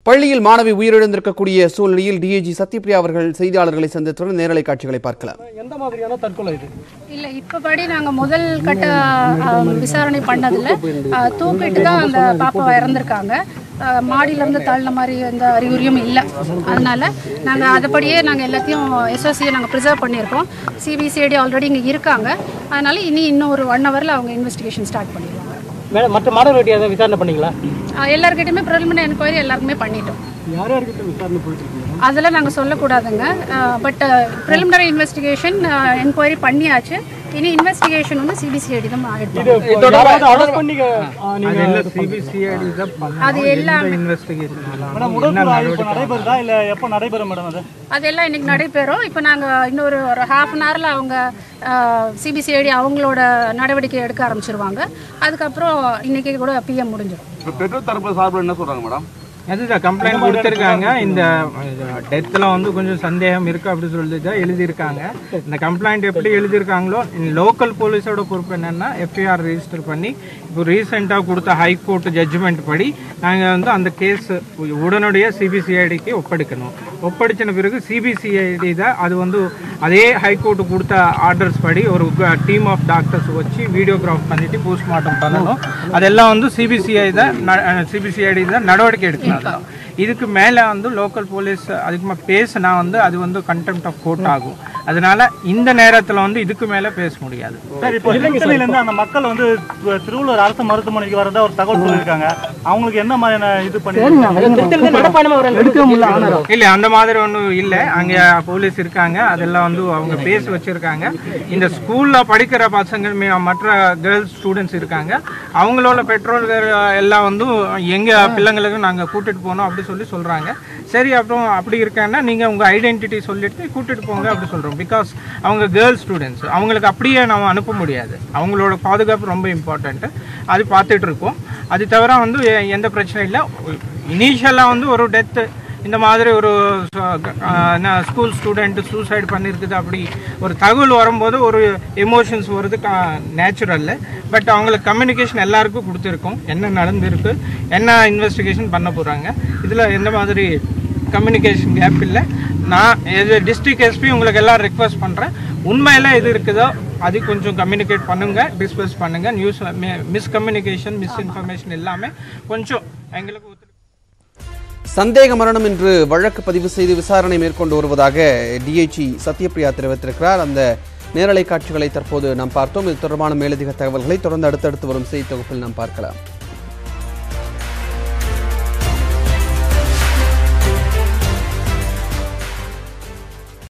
பள்ளியில் மாணவி உயிரிழந்திருக்கக்கூடிய சூழ்நிலையில் டிஐஜி சத்யபிரியா அவர்கள் செய்தியாளர்களை சந்தித்துடன் நேரலை காட்சிகளை பார்க்கலாம் எந்த மாதிரியான தற்கொலை இது இல்லை இப்போபடி நாங்கள் முதல் கட்ட ஆ, விசாரணை பண்ணதில் ஆ, தூக்கிட்டு தான் அந்த பாப்பா இறந்துருக்காங்க ஆ, மாடியிலேருந்து தள்ளின மாதிரி எந்த அறிகுறியும் இல்லை அதனால நாங்கள் அதுபடியே நாங்கள் எல்லாத்தையும் எஸ்ஓசியை நாங்கள் ப்ரிசர்வ் பண்ணியிருக்கோம் சிபிசிஐடி ஆல்ரெடி இங்கே இருக்காங்க அதனால இனி இன்னும் ஒரு ஒன் ஹவரில் அவங்க இன்வெஸ்டிகேஷன் ஸ்டார்ட் பண்ணிடுவாங்க மேடம் மற்ற மாணவர்கிட்ட ஏதாவது விசாரணை பண்ணீங்களா ஆ, எல்லார்கிட்டயுமே ப்ரிலிமினரி என்கொயரி எல்லாருக்குமே பண்ணிட்டோம் யார் யார்கிட்ட விசாரணை போயிட்டு அதெல்லாம் நாங்கள் சொல்லக்கூடாதுங்க பட் ப்ரிலிமினரி இன்வெஸ்டிகேஷன் என்கொயரி பண்ணியாச்சு இனி இன்வெஸ்டிகேஷன் வந்து சிபிசிஐடி தான் எடுப்பாங்க அரெஸ்ட் பண்ணி ஆ, நீங்க சிபிசிஐடி தான் பண்ணணும். அது எல்லாம் இன்வெஸ்டிகேஷன் மேடம் உடற்கூறு இப்போ நடைபெறுதா இல்ல எப்போ நடைபெறும் மேடம் அது அதெல்லாம் இன்னைக்கு நடைபெறும் இப்போ நாங்கள் இன்னொரு ஒரு ஹாஃப் அன் ஹவரில் அவங்க சிபிசிஐடி அவங்களோட நடவடிக்கை எடுக்க ஆரம்பிச்சிருவாங்க அதுக்கப்புறம் இன்னைக்கு கூட பிஎம் முடிஞ்சிடும் இப்போ பெற்றோர் தரப்பு சார்பில் என்ன சொல்றாங்க மேடம் அதுதான் கம்ப்ளைண்ட் கொடுத்துருக்காங்க இந்த டெத்தில் வந்து கொஞ்சம் சந்தேகம் இருக்கு அப்படி சொல்லி தான் எழுதியிருக்காங்க இந்த கம்ப்ளைண்ட் எப்படி எழுதியிருக்காங்களோ லோக்கல் போலீஸோட பொறுப்பு என்னன்னா எஃப்ஐஆர் ரெஜிஸ்டர் பண்ணி இப்போ ரீசெண்டாக கொடுத்த ஹைகோர்ட் ஜட்ஜ்மெண்ட் படி நாங்கள் வந்து அந்த கேஸ் உடனடியாக சிபிசிஐடிக்கு ஒப்படைக்கணும் ஒப்படைச்சின பிறகு சிபிசிஐடி தான் அது வந்து அதே ஹைகோர்ட் கொடுத்த ஆர்டர்ஸ் படி ஒரு டீம் ஆஃப் டாக்டர்ஸ் வச்சு வீடியோகிராஃப் பண்ணிட்டு போஸ்ட்மார்ட்டம் பண்ணணும் அதெல்லாம் வந்து சிபிசிஐ தான் சிபிசிஐடி தான் நடவடிக்கை எடுக்கணும் அதெல்லாம். இதுக்கு மேலே வந்து லோக்கல் போலீஸ் அதிகமாக பேசினா வந்து அது வந்து கண்டெம்ட் ஆஃப் கோர்ட் ஆகும் அதனால இந்த நேரத்தில் வந்து இதுக்கு மேலே பேச முடியாது சார் இப்போ திருத்தணில இருந்து அந்த மக்கள் வந்து தி- திருவள்ளூர் அரசு மருத்துவமனைக்கு வரதா ஒரு தகவல் சொல்லியிருக்காங்க அவங்களுக்கு என்ன மாதிரியான இது பண்ணி இல்ல அந்த மாதிரி ஒன்றும் இல்லை அங்க போலீஸ் இருக்காங்க அதெல்லாம் வந்து அவங்க பேசி வச்சிருக்காங்க இந்த ஸ்கூல்ல படிக்கிற பசங்க மி- மற்ற கேர்ள்ஸ் ஸ்டூடெண்ட்ஸ் இருக்காங்க அவங்களோட பெற்றோர்கள் எல்லாம் வந்து எங்க பிள்ளைங்களுக்கு நாங்க கூட்டிட்டு போனோம் அப்படி சொல்லி சொல்றாங்க சரி அப்புறம் அப்படி இருக்கேன்னா நீங்க உங்க ஐடென்டிட்டி சொல்லிட்டு கூட்டிட்டு போங்க அப்படி சொல்றோம் பிகாஸ் அவங்க கேர்ள்ஸ் ஸ்டூடெண்ட்ஸ் அவங்களுக்கு அப்படியே நம்ம அனுப்ப முடியாது அவங்களோட பாதுகாப்பு ரொம்ப இம்பார்ட்டன்ட் அது பார்த்துட்டு இருக்கோம் அது தவிர வந்து எ- எந்த பிரச்சனையும் இல்லை இனிஷியலாக வந்து ஒரு டெத்து இந்த மாதிரி ஒரு ஸ்கூல் ஸ்டூடெண்ட் சூசைட் பண்ணியிருக்குது அப்படி ஒரு தகவல் வரும்போது ஒரு எமோஷன்ஸ் வருது நேச்சுரல் பட் அவங்களுக்கு கம்யூனிகேஷன் எல்லாருக்கும் கொடுத்துருக்கோம் என்ன நடந்திருக்கு என்ன இன்வெஸ்டிகேஷன் பண்ண போகிறாங்க இதில் எந்த மாதிரி கம்யூனிகேஷன் கேப் இல்லை நான் இது டிஸ்ட்ரிக்ட் எஸ்பி உங்களுக்கு எல்லாம் ரிக்வஸ்ட் பண்ணுறேன் உண்மையில் இது இருக்குதோ அது கொஞ்சம் கம்யூனிகேட் பண்ணுங்க டிஸ்கஸ் பண்ணுங்க நியூஸ் மிஸ்கம்யூனிகேஷன் மிஸ்இன்ஃபர்மேஷன் எல்லாமே கொஞ்சம் எங்களுக்கு ஒத்துழைப்பு சந்தேக மரணம் என்று வழக்கு பதிவு செய்து விசாரணை மேற்கொண்டு வருவதாக டிஐஜி சத்யபிரியா தெரிவித்திருக்கிறார் அந்த நேரலை காட்சிகளை தற்போது நாம் பார்த்தோம் இது தொடர்பான மேலதிக தகவல்களை தொடர்ந்து அடுத்தடுத்து வரும் செய்தி தொகுப்பில் நாம் பார்க்கலாம்